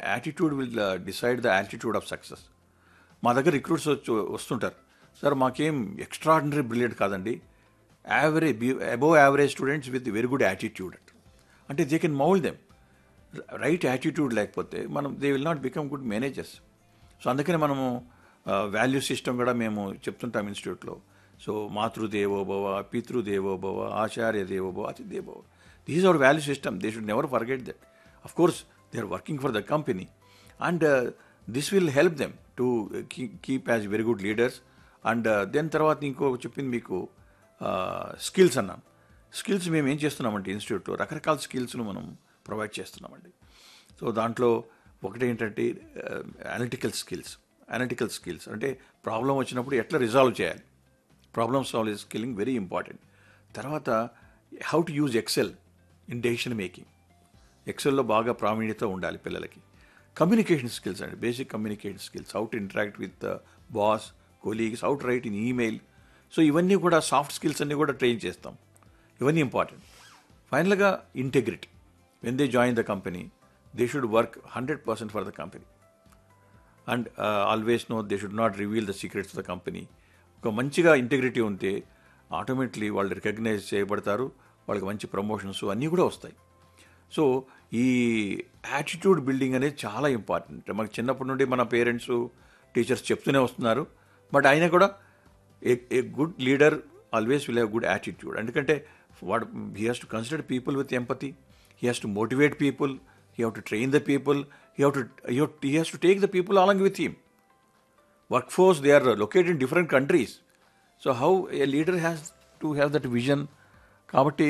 Attitude will decide the attitude of success మా దగ్గర recruits వచ్చి వస్తుంటారు సార్ మాకేం ఎక్స్ట్రాడినరీ బ్రిలియంట్ కాదండి average above average students with very good attitude అంటే they can mould them right attitude లేకపోతే మనం they will not become good managers so అందుకని మనము వాల్యూ సిస్టమ్ కూడా మేము చెప్తుంటాం ఇన్స్టిట్యూట్లో సో మాతృదేవోభవ పితృదేవోభవ ఆచార్య దేవోభవ అతి దేవోభవ this is our value system they should never forget that of course they are working for the company and this will help them to keep as very good leaders and then తర్వాత ఇంకో చెప్పింది మీకు skills అన్నాను skills మేము ఏం చేస్తున్నామంటే ఇన్స్టిట్యూట్లో రకరకాల స్కిల్స్ను మనం ప్రొవైడ్ చేస్తున్నామండి సో దాంట్లో ఒకటి ఏంటంటే అనలిటికల్ స్కిల్స్ అనలిటికల్ స్కిల్స్ అంటే ప్రాబ్లం వచ్చినప్పుడు ఎట్లా రిజాల్వ్ చేయాలి problem solve skilling very important తర్వాత how to use Excel in decision making ఎక్సెల్లో బాగా ప్రావీణ్యత ఉండాలి పిల్లలకి కమ్యూనికేషన్ స్కిల్స్ అండి basic communication skills how to interact with boss colleagues how to write in email so ఇవన్నీ కూడా సాఫ్ట్ స్కిల్స్ అన్నీ కూడా ట్రైన్ చేస్తాం ఇవన్నీ ఇంపార్టెంట్ ఫైనల్గా integrity when they join the company they should work hundred percent for the company and always no they should not reveal the secrets the company ఒక మంచిగా integrity ఉంటే ఆటోమేటిక్లీ వాళ్ళు recognise చేయబడతారు వాళ్ళకి మంచి ప్రమోషన్స్ అన్నీ కూడా వస్తాయి సో ఈ యాటిట్యూడ్ బిల్డింగ్ అనేది చాలా ఇంపార్టెంట్ మనకు చిన్నప్పటి నుండి మన పేరెంట్స్ టీచర్స్ చెప్తూనే వస్తున్నారు బట్ అయినా కూడా a a good leader always will have good attitude ఎందుకంటే what he has to consider people with empathy he has to motivate people he have to train the people he have to he has to take the people along with him workforce they are located in different countries so how a leader has to have that vision కాబట్టి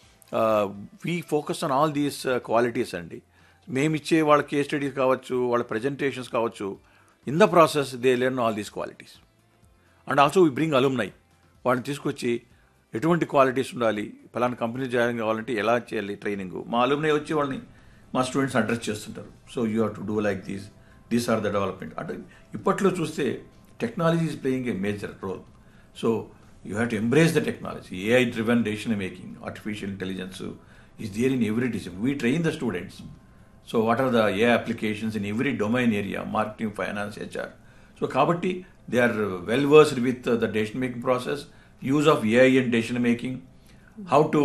we focus on all these qualities అండి మేము ఇచ్చే వాళ్ళ case studies కావచ్చు వాళ్ళ presentations కావచ్చు in the process they learn all these qualities and also we bring alumni వాళ్ళని తీసుకొచ్చి ఎటువంటి క్వాలిటీస్ ఉండాలి ఫలానా కంపెనీ జాయిన్ కావాలంటే ఎలా చేయాలి ట్రైనింగ్ మా అలుమ్నై వచ్చి వాళ్ళని మా స్టూడెంట్స్ అడ్రస్ చేస్తుంటారు so you have to do like these these are the development అంటే ఇప్పట్లో చూస్తే technology is playing a major role so you have to embrace the technology AI driven decision making artificial intelligence is there in every discipline we train the students so what are the a applications in every domain area marketing finance HR so కాబట్టి they are well versed with the decision making process use of AI and decision making how to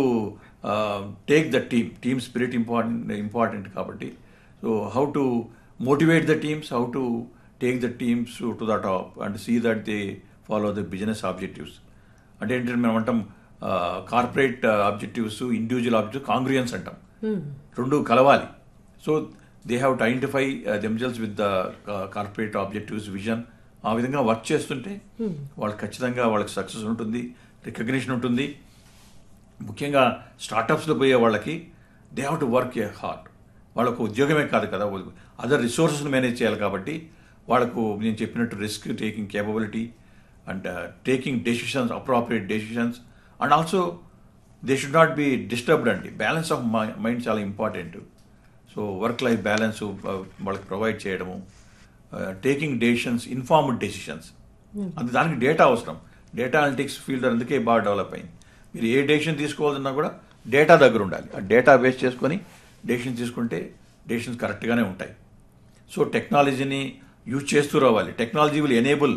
take the team team spirit important important కాబట్టి so how to motivate the teams, how to take the teams to the top and see that they follow the business objectives. అంటే ఏంటంటే మనం అంటాం corporate objectives individual objective congruence అంటాం రెండు కలవాలి so they have to identify themselves with the corporate objectives vision ఆ విధంగా work చేస్తుంటే వాళ్ళకి ఖచ్చితంగా వాళ్ళకి సక్సెస్ ఉంటుంది రికగ్నిషన్ ఉంటుంది ముఖ్యంగా స్టార్టప్స్లో పోయే వాళ్ళకి they have to work a hard వాళ్ళకు ఉద్యోగమే కాదు కదా అదర్ రిసోర్సెస్ని మేనేజ్ చేయాలి కాబట్టి వాళ్ళకు నేను చెప్పినట్టు risk taking capability and taking decisions appropriate decisions and also they should not be disturbed అండి బ్యాలెన్స్ ఆఫ్ మైండ్ చాలా important so work life balance వాళ్ళకి ప్రొవైడ్ చేయడము టేకింగ్ డెసిషన్స్ ఇన్ఫార్మ్డ్ డెసిషన్స్ అందు దానికి డేటా అవసరం డేటా అనలిటిక్స్ ఫీల్డ్ అందుకే బాగా develop అయింది మీరు ఏ డెసిషన్ తీసుకోవాలన్నా కూడా డేటా దగ్గర ఉండాలి ఆ డేటా బేస్ చేసుకొని డెసిషన్ తీసుకుంటే డెసిషన్స్ కరెక్ట్గానే ఉంటాయి సో టెక్నాలజీని యూజ్ చేస్తూ రావాలి technology will enable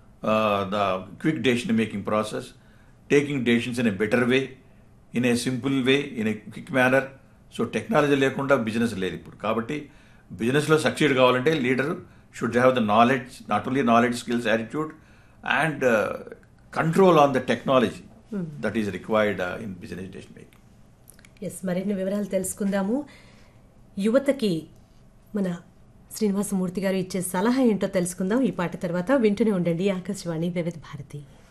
the quick decision making process taking decisions in a better way in a simple way in a quick manner so technology లేకుండా బిజినెస్ లేదు ఇప్పుడు కాబట్టి బిజినెస్లో సక్సీడ్ కావాలంటే leader should have the knowledge not only knowledge skills attitude and control on the technology that is required in business decision making ఎస్ మరిన్ని వివరాలు తెలుసుకుందాము యువతకి మన శ్రీనివాసమూర్తి గారు ఇచ్చే సలహా ఏంటో తెలుసుకుందాం ఈ పాట తర్వాత వింటూనే ఉండండి ఆకాశవాణి వివిధ భారతి